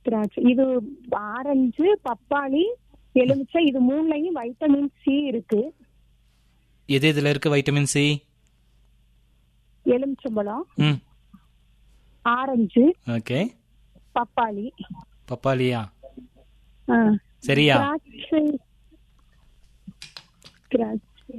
திராட்சை இது ஆரஞ்சு பப்பாளி எலுமிச்சை இது மூணுலயும் வைட்டமின் சி இருக்கு எது இதுல இருக்கு வைட்டமின் சி எலுமிச்சம்பழம் ம் ஆரஞ்சு ஓகே பப்பாளி பப்பாளியா ஆ, சரியா திராட்சை திராட்சை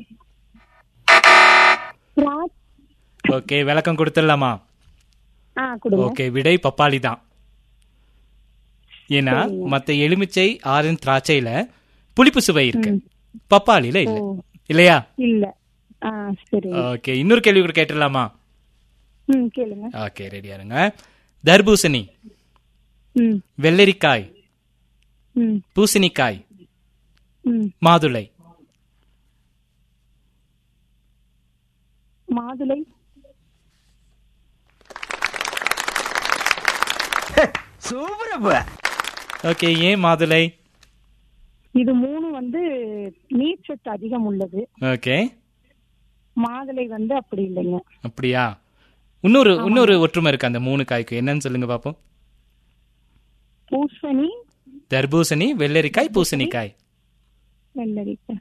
திராட்சை ஓகே விளக்கம் கொடுத்துடலாமா ஆ கொடுங்க ஓகே விடை பப்பாளி தான் ஏன்னா மத்த எலுமிச்சை ஆரஞ்சு திராட்சையில புளிப்பு சுவை இருக்கு பப்பாளியில இல்ல ஓ. இல்லையா இல்ல ஆ சரி ஓகே இன்னொரு கேள்வி கூட கேட்டுடலாமா ம் கேளுங்க ஓகே ரெடியா இருங்க தர்பூசணி ம் வெள்ளரிக்காய் ம் பூசணிக்காய் ம் மாதுளை மாதுளை ஓகே ஏன் மாதுளை இது மூணு வந்து நீர்ச்சத்து அதிகம் உள்ளது ஓகே மாதுளை வந்து அப்படி இல்லைங்க அப்படியா இன்னொரு இன்னொரு ஒற்றுமை இருக்கு அந்த மூணு காய்க்கு என்னன்னு சொல்லுங்க பாப்போம் பூசணி தர்பூசணி வெள்ளரிக்காய் பூசணிக்காய் வெள்ளரிக்காய்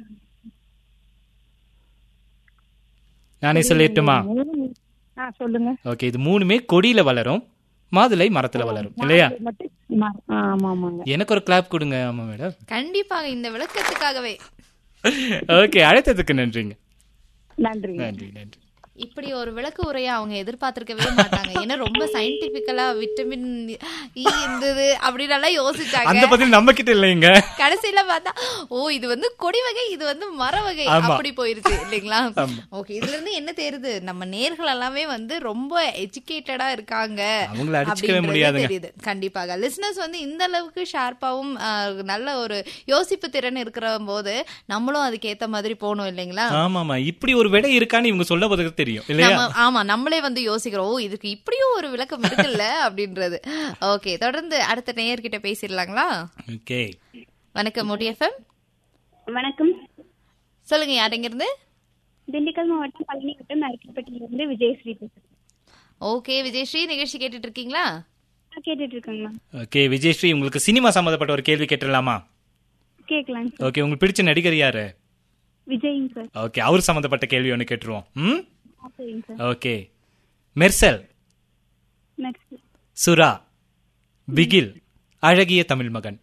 நானே சொல்லிட்டுமா மூணு ஆ சொல்லுங்க ஓகே இது மூணுமே கொடியில வளரும் மாதுளை மரத்துல வளரும் இல்லையா மாதுளை மட்டும் மர- ஆ, ஆமா ஆமாங்க எனக்கு ஒரு கிளாப் கொடுங்க ஆமா மேடம் கண்டிப்பாக இந்த விளக்கத்துக்காகவே ஓகே அழைத்ததுக்கு நன்றிங்க நன்றி நன்றி நன்றி இப்படி ஒரு விளக்கு உரையை அவங்க எதிர்பார்த்திருக்கவே மாட்டாங்க ஏன்னா ரொம்ப சயின்டிபிக்கலா விட்டமின் இ இருந்தது அப்படின்னு எல்லாம் யோசிச்சாங்க அந்த பதில் நம்ம கிட்ட இல்லைங்க கடைசியில பார்த்தா ஓ இது வந்து கொடி வகை இது வந்து மர வகை ஆமா. அப்படி போயிருச்சு இல்லைங்களா ஆமா. ஓகே இதுல இருந்து என்ன தெரியுது நம்ம நேர்கள் எல்லாமே வந்து ரொம்ப எஜுகேட்டடா இருக்காங்க அவங்கள அடிச்சுக்கவே அப்படின்றது முடியாதுங்க. தெரியுது கண்டிப்பாக லிசனர்ஸ் வந்து இந்த அளவுக்கு ஷார்ப்பாவும் நல்ல ஒரு யோசிப்பு திறன் இருக்கிற போது நம்மளும் அதுக்கு ஏத்த மாதிரி போகணும் இல்லைங்களா ஆமாமா இப்படி ஒரு விடை இருக்கான்னு இவங்க சொல்ல போதுக்கு தெரியும் இல்லையா நம்ம ஆமா நம்மளே வந்து யோசிக்கிறோம் ஓ இதுக்கு இப்படியும் ஒரு விளக்கம் இருக்குல்ல அப்படின்றது ஓகே தொடர்ந்து அடுத்த நேயர்கிட்ட பேசிடலாங்களா ஓகே வணக்கம் முடிஎஃப்எம் வணக்கம் சொல்லுங்க யாருங்க இருந்து திண்டுக்கல் மாவட்டம் பழனி வட்டம் நறுக்கப்பட்டிலிருந்து விஜயஸ்ரீ பேசுறேன் ஓகே விஜயஸ்ரீ நிகழ்ச்சி கேட்டுட்டு இருக்கீங்களா ஆ, கேட்டுட்டு இருக்கேங்க மேம் ஓகே விஜயஸ்ரீ உங்களுக்கு சினிமா சம்பந்தப்பட்ட ஒரு கேள்வி கேட்டுடலாமா கேட்கலாங்க சார் ஓகே உங்களுக்கு பிடிச்ச நடிகர் யாரு விஜய்ங்க சார் ஓகே அவர் சம்பந்தப்பட்ட கேள்வி ஒன்று கேட்டுருவோம் ம் ஆ, சரிங்க சார் ஓகே மெர்சல் நெக்ஸ்ட் சுரா பிகில் அழகிய தமிழ் மகன்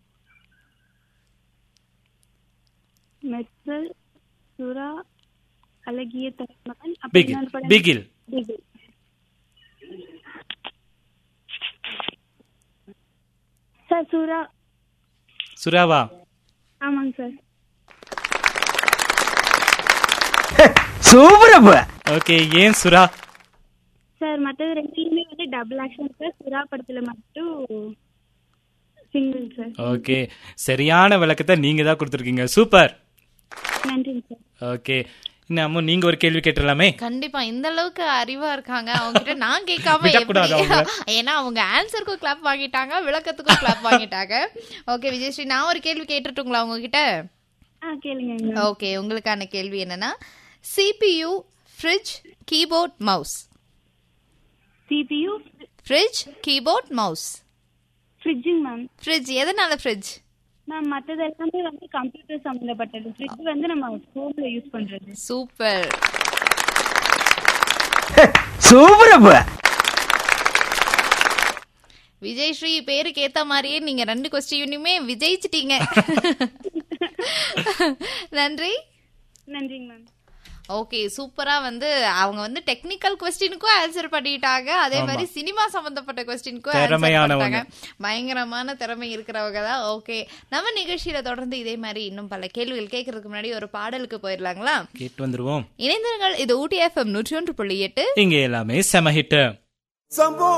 மெர்சல் சுரா அழகிய தலைமகன் பிகில் இன்னொரு படம் பிகில் பிகில். சார் சுரா சுராவா ஆமாங்க சார் ஓகே ஏன் சுரா சார் மற்றது ரெண்டுலையுமே வந்து டபுள் ஆக்ஷன் சார் சுறா படத்துல மட்டும் சிங்கிள் சார் ஓகே சரியான விளக்கத்தை நீங்க தான் கொடுத்துருக்கீங்க சூப்பர் நன்றிங்க சார் ஓகே இன்னும் நீங்க ஒரு கேள்வி கேட்டுடலாமே கண்டிப்பா இந்த அளவுக்கு அறிவா இருக்காங்க அவங்க கிட்ட நான் கேட்காம விடக்கூடாது எப்படி அவங்கள. ஏன்னா அவங்க ஆன்சருக்கும் கிளாப் வாங்கிட்டாங்க விளக்கத்துக்கும் கிளாப் வாங்கிட்டாங்க ஓகே விஜயஸ்ரீ நான் ஒரு கேள்வி கேட்டுட்டுங்களா உங்ககிட்ட ஆ கேளுங்க ஓகே உங்களுக்கான கேள்வி என்னன்னா CPU fridge keyboard mouse CPU fridge keyboard mouse ஃப்ரிட்ஜுங்க மேம் ஃப்ரிட்ஜ் எதனால ஃப்ரிட்ஜ் மேம் மற்றது எல்லாமே வந்து கம்ப்யூட்டர் சம்மந்தப்பட்டது ஃப்ரிட்ஜ் வந்து நம்ம ஃபோன்ல யூஸ் பண்றது சூப்பர் விஜய் ஸ்ரீ பேருக்கு ஏத்த மாதிரியே நீங்க ரெண்டு கொஸ்டினுமே விஜயிச்சிட்டீங்க நன்றி நன்றிங்க மேம் ஓகே சூப்பரா வந்து அவங்க வந்து டெக்னிக்கல் கொஸ்டினுக்கும் ஆன்சர் பண்ணிட்டாங்க அதே மாதிரி சினிமா சம்பந்தப்பட்ட கொஸ்டினுக்கும் ஆன்சர் திறமையானவங்க. பண்ணிட்டாங்க பயங்கரமான திறமை இருக்கிறவங்க தான் ஓகே நம்ம நிகழ்ச்சியில தொடர்ந்து இதே மாதிரி இன்னும் பல கேள்விகள் கேட்கறதுக்கு முன்னாடி ஒரு பாடலுக்கு போயிடலாங்களா கேட்டு வந்துருவோம் இணைந்திருங்கள் இது ஊட்டி எஃப்எம் நூற்றி ஒன்று புள்ளி எட்டு இங்க எல்லாமே செம ஹிட் சம்போ